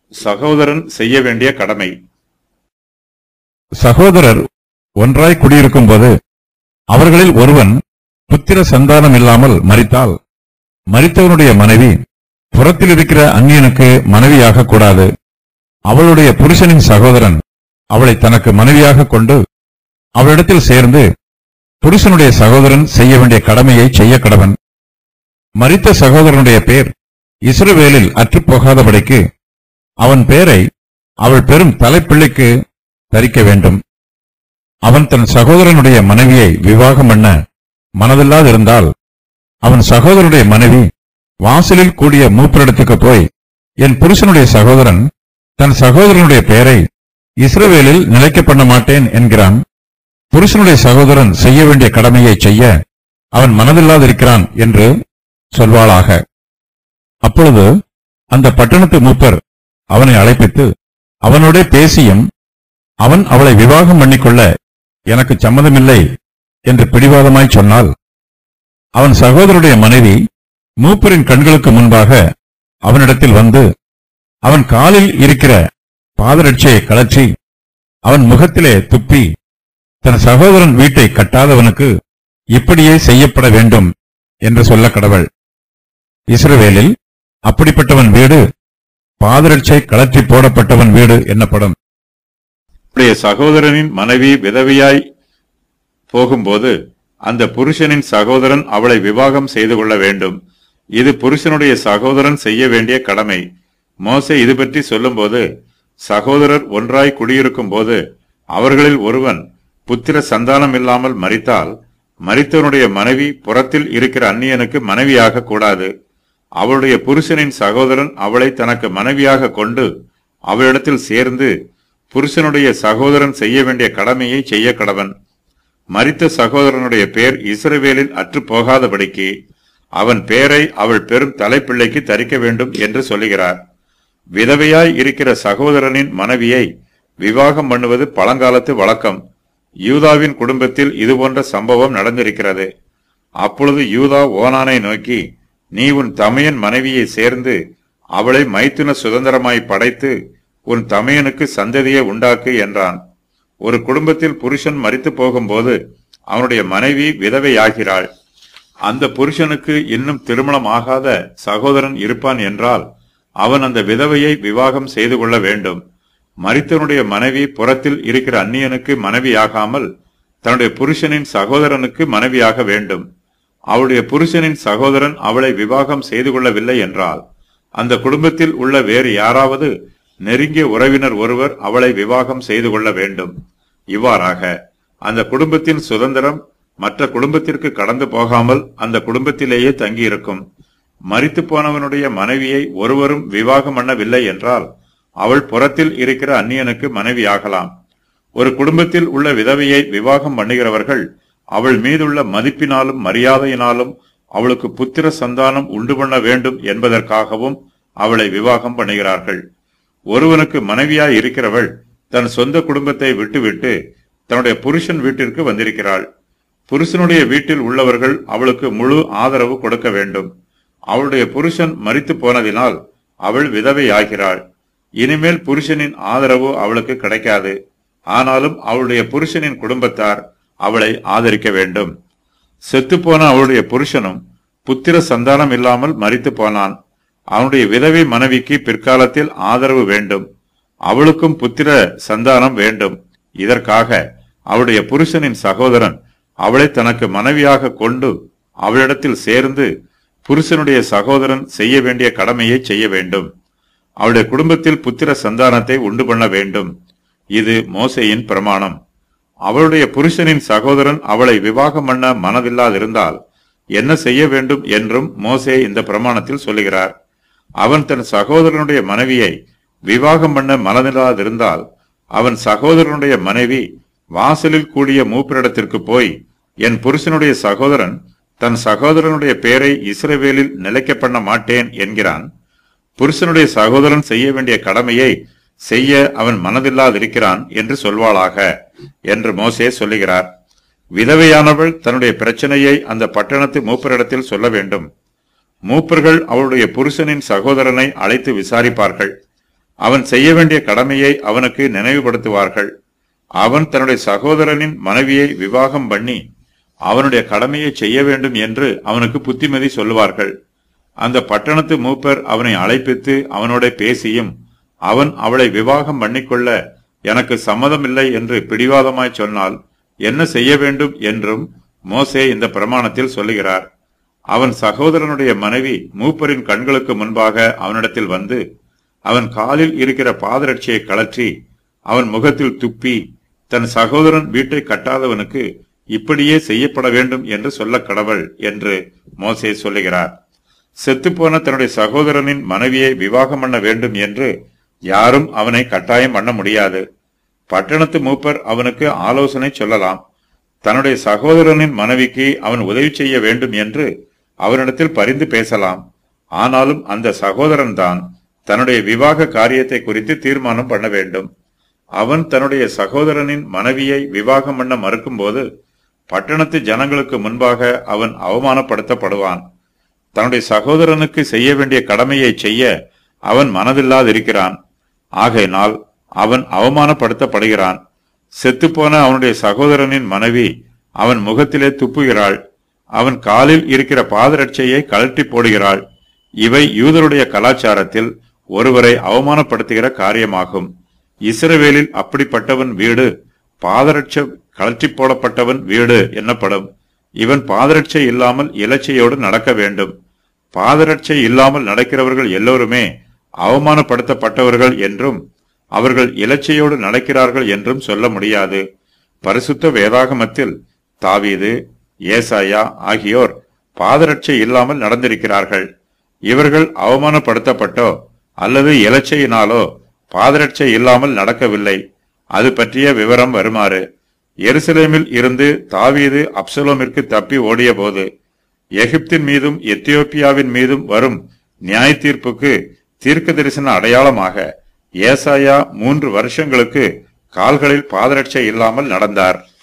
சகோதரன் செய்ய வேண்டிய கடமை சகோதரர் ஒன்றாய் குடியிருக்கும் போது அவர்களில் ஒருவன் புத்திர சந்தானம் இல்லாமல் மரித்தால் மரித்தவனுடைய மனைவி புறத்தில் இருக்கிற அந்நியனுக்கு மனைவியாக கூடாது அவளுடைய புருஷனின் சகோதரன் அவளை தனக்கு மனைவியாக கொண்டு அவளிடத்தில் சேர்ந்து புருஷனுடைய சகோதரன் செய்ய வேண்டிய கடமையை செய்ய கடவன் மரித்த சகோதரனுடைய பேர் இஸ்ரவேலில் அற்றுப்போகாதபடிக்கு அவன் பேரை அவள் பெரும் தலைப்பிள்ளைக்கு தரிக்க வேண்டும் அவன் தன் சகோதரனுடைய மனைவியை விவாகம் பண்ண மனதில்லாதிருந்தால் அவன் சகோதரனுடைய மனைவி வாசலில் கூடிய மூப்பரிடத்துக்கு போய் என் புருஷனுடைய சகோதரன் தன் சகோதரனுடைய பெயரை இஸ்ரவேலில் நிலைக்க பண்ண மாட்டேன் என்கிறான் புருஷனுடைய சகோதரன் செய்ய வேண்டிய கடமையை செய்ய அவன் மனதில்லாதிருக்கிறான் என்று சொல்வாளாக அப்பொழுது அந்த பட்டணத்து மூப்பர் அவனை அழைப்பித்து அவனோட பேசியும் அவன் அவளை விவாகம் பண்ணிக்கொள்ள எனக்கு சம்மதமில்லை என்று பிடிவாதமாய் சொன்னால் அவன் சகோதரனுடைய மனைவி மூப்பரின் கண்களுக்கு முன்பாக அவனிடத்தில் வந்து அவன் காலில் இருக்கிற பாதரட்சையை கழற்றி அவன் முகத்திலே துப்பி தன் சகோதரன் வீட்டை கட்டாதவனுக்கு இப்படியே செய்யப்பட வேண்டும் என்று சொல்ல கடவள் இஸ்ரவேலில் அப்படிப்பட்டவன் வீடு பாதரட்சை கழற்றி போடப்பட்டவன் வீடு என்னப்படும் உடைய சகோதரனின் மனைவி விதவையாய் போகும்போது அந்த புருஷனின் சகோதரன் அவளை விவாகம் செய்து கொள்ள வேண்டும் இது புருஷனுடைய சகோதரன் செய்ய வேண்டிய கடமை மோசே இது பற்றி சொல்லும்போது சகோதரர் ஒன்றாய் குடியிருக்கும் போது அவர்களில் ஒருவன் புத்திர சந்தானம் இல்லாமல் மரித்தால் மரித்தவனுடைய மனைவி புறத்தில் இருக்கிற அந்நியனுக்கு மனைவியாக கூடாது அவளுடைய புருஷனின் சகோதரன் அவளை தனக்கு மனைவியாக கொண்டு அவளிடத்தில் சேர்ந்து புருஷனுடைய சகோதரன் செய்ய வேண்டிய கடமையை செய்ய கடவன் மரித்த சகோதரனுடைய பேர் இஸ்ரவேலில் அற்று போகாதபடிக்கு அவன் பேரை அவள் பெரும் தலைப்பிள்ளைக்கு தரிக்க வேண்டும் என்று சொல்லுகிறார் விதவையாய் இருக்கிற சகோதரனின் மனைவியை விவாகம் பண்ணுவது பழங்காலத்து வழக்கம் யூதாவின் குடும்பத்தில் இதுபோன்ற சம்பவம் நடந்திருக்கிறது அப்பொழுது யூதா ஓனானை நோக்கி நீ உன் தமையன் மனைவியை சேர்ந்து அவளை மைத்துன சுதந்திரமாய் படைத்து உன் தமையனுக்கு சந்ததியை உண்டாக்கு என்றான் ஒரு குடும்பத்தில் புருஷன் மரித்து போகும்போது அவனுடைய மனைவி விதவையாகிறாள் அந்த புருஷனுக்கு இன்னும் திருமணம் ஆகாத சகோதரன் இருப்பான் என்றால் அவன் அந்த விதவையை விவாகம் செய்து கொள்ள வேண்டும் மரித்தவனுடைய மனைவி புறத்தில் இருக்கிற அந்நியனுக்கு மனைவியாகாமல் தன்னுடைய புருஷனின் சகோதரனுக்கு மனைவியாக வேண்டும் அவளுடைய புருஷனின் சகோதரன் அவளை விவாகம் செய்து கொள்ளவில்லை என்றால் அந்த குடும்பத்தில் உள்ள வேறு யாராவது நெருங்கிய உறவினர் ஒருவர் அவளை விவாகம் செய்து கொள்ள வேண்டும் இவ்வாறாக அந்த குடும்பத்தின் சுதந்திரம் மற்ற குடும்பத்திற்கு கடந்து போகாமல் அந்த குடும்பத்திலேயே தங்கியிருக்கும் மரித்து போனவனுடைய மனைவியை ஒருவரும் விவாகம் பண்ணவில்லை என்றால் அவள் புறத்தில் இருக்கிற அந்நியனுக்கு மனைவியாகலாம் ஒரு குடும்பத்தில் உள்ள விதவையை விவாகம் பண்ணுகிறவர்கள் அவள் மீதுள்ள மதிப்பினாலும் மரியாதையினாலும் அவளுக்கு புத்திர சந்தானம் உண்டு பண்ண வேண்டும் என்பதற்காகவும் அவளை விவாகம் பண்ணுகிறார்கள் ஒருவனுக்கு மனைவியாய் இருக்கிறவள் தன் சொந்த குடும்பத்தை விட்டுவிட்டு தன்னுடைய புருஷன் வீட்டிற்கு வந்திருக்கிறாள் புருஷனுடைய வீட்டில் உள்ளவர்கள் அவளுக்கு முழு ஆதரவு கொடுக்க வேண்டும் அவளுடைய புருஷன் மரித்து போனதினால் அவள் விதவையாகிறாள் இனிமேல் புருஷனின் ஆதரவு அவளுக்கு கிடைக்காது ஆனாலும் அவளுடைய புருஷனின் குடும்பத்தார் அவளை ஆதரிக்க வேண்டும் செத்துப்போன அவளுடைய புருஷனும் புத்திர சந்தானம் இல்லாமல் மரித்து போனான் அவனுடைய விதவை மனைவிக்கு பிற்காலத்தில் ஆதரவு வேண்டும் அவளுக்கும் புத்திர சந்தானம் வேண்டும் இதற்காக அவளுடைய புருஷனின் சகோதரன் அவளை தனக்கு மனைவியாக கொண்டு அவளிடத்தில் சேர்ந்து புருஷனுடைய சகோதரன் செய்ய வேண்டிய கடமையை செய்ய வேண்டும் அவளுடைய குடும்பத்தில் புத்திர சந்தானத்தை உண்டு பண்ண வேண்டும் இது மோசையின் பிரமாணம் அவளுடைய புருஷனின் சகோதரன் அவளை விவாகம் பண்ண மனதில்லாதிருந்தால் என்ன செய்ய வேண்டும் என்றும் மோசே இந்த பிரமாணத்தில் சொல்லுகிறார் அவன் தன் சகோதரனுடைய மனைவியை விவாகம் பண்ண மனதில்லாதிருந்தால் அவன் சகோதரனுடைய மனைவி வாசலில் கூடிய மூப்பரிடத்திற்கு போய் என் புருஷனுடைய சகோதரன் தன் சகோதரனுடைய பெயரை இஸ்ரவேலில் நிலைக்க பண்ண மாட்டேன் என்கிறான் புருஷனுடைய சகோதரன் செய்ய வேண்டிய கடமையை செய்ய அவன் மனதில்லாதிருக்கிறான் என்று சொல்வாளாக என்று மோசே சொல்லுகிறார் விதவையானவள் தன்னுடைய பிரச்சனையை அந்த பட்டணத்து மூப்பரிடத்தில் சொல்ல வேண்டும் மூப்பர்கள் அவளுடைய புருஷனின் சகோதரனை அழைத்து விசாரிப்பார்கள் அவன் செய்ய வேண்டிய கடமையை அவனுக்கு நினைவுபடுத்துவார்கள் அவன் தன்னுடைய சகோதரனின் மனைவியை விவாகம் பண்ணி அவனுடைய கடமையை செய்ய வேண்டும் என்று அவனுக்கு புத்திமதி சொல்லுவார்கள் அந்த பட்டணத்து மூப்பர் அவனை அழைப்பித்து அவனோட பேசியும் அவன் அவளை விவாகம் பண்ணிக்கொள்ள எனக்கு சம்மதமில்லை என்று பிடிவாதமாய் சொன்னால் என்ன செய்ய வேண்டும் என்றும் மோசே இந்த பிரமாணத்தில் சொல்லுகிறார் அவன் சகோதரனுடைய மனைவி மூப்பரின் கண்களுக்கு முன்பாக அவனிடத்தில் வந்து அவன் காலில் இருக்கிற பாதரட்சியை கழற்றி அவன் முகத்தில் துப்பி தன் சகோதரன் வீட்டை கட்டாதவனுக்கு இப்படியே செய்யப்பட வேண்டும் என்று சொல்ல கடவுள் என்று மோசே சொல்லுகிறார் செத்துப்போன தன்னுடைய சகோதரனின் மனைவியை விவாகம் பண்ண வேண்டும் என்று யாரும் அவனை கட்டாயம் பண்ண முடியாது பட்டணத்து மூப்பர் அவனுக்கு ஆலோசனை சொல்லலாம் தன்னுடைய சகோதரனின் மனைவிக்கு அவன் உதவி செய்ய வேண்டும் என்று அவனிடத்தில் பரிந்து பேசலாம் ஆனாலும் அந்த சகோதரன் தான் தன்னுடைய விவாக காரியத்தை குறித்து தீர்மானம் பண்ண வேண்டும் அவன் தன்னுடைய சகோதரனின் மனைவியை விவாகம் பண்ண மறுக்கும்போது பட்டணத்து ஜனங்களுக்கு முன்பாக அவன் அவமானப்படுத்தப்படுவான் தன்னுடைய சகோதரனுக்கு செய்ய வேண்டிய கடமையை செய்ய அவன் மனதில்லாதிருக்கிறான் ஆகையினால் அவன் அவமானப்படுத்தப்படுகிறான் செத்துப்போன அவனுடைய சகோதரனின் மனைவி அவன் முகத்திலே துப்புகிறாள் அவன் காலில் இருக்கிற பாதரட்சையை கழட்டி போடுகிறாள் இவை யூதருடைய கலாச்சாரத்தில் ஒருவரை அவமானப்படுத்துகிற காரியமாகும் இஸ்ரவேலில் அப்படிப்பட்டவன் வீடு பாதரட்ச கழற்றி போடப்பட்டவன் வீடு என்னப்படும் இவன் பாதரட்சை இல்லாமல் இலச்சையோடு நடக்க வேண்டும் பாதரட்சை இல்லாமல் நடக்கிறவர்கள் எல்லோருமே அவமானப்படுத்தப்பட்டவர்கள் என்றும் அவர்கள் இலச்சையோடு நடக்கிறார்கள் என்றும் சொல்ல முடியாது பரிசுத்த வேதாகமத்தில் தாவீது ஏசாயா ஆகியோர் பாதரட்சை இல்லாமல் நடந்திருக்கிறார்கள் இவர்கள் அவமானப்படுத்தப்பட்டோ அல்லது இலச்சையினாலோ பாதரட்சை இல்லாமல் நடக்கவில்லை அது பற்றிய விவரம் வருமாறு எருசலேமில் இருந்து தாவீது அப்சலோமிற்கு தப்பி ஓடிய போது எகிப்தின் மீதும் எத்தியோப்பியாவின் மீதும் வரும் நியாய தீர்ப்புக்கு தீர்க்க தரிசன அடையாளமாக ஏசாயா மூன்று வருஷங்களுக்கு கால்களில் பாதரட்சை இல்லாமல் நடந்தார்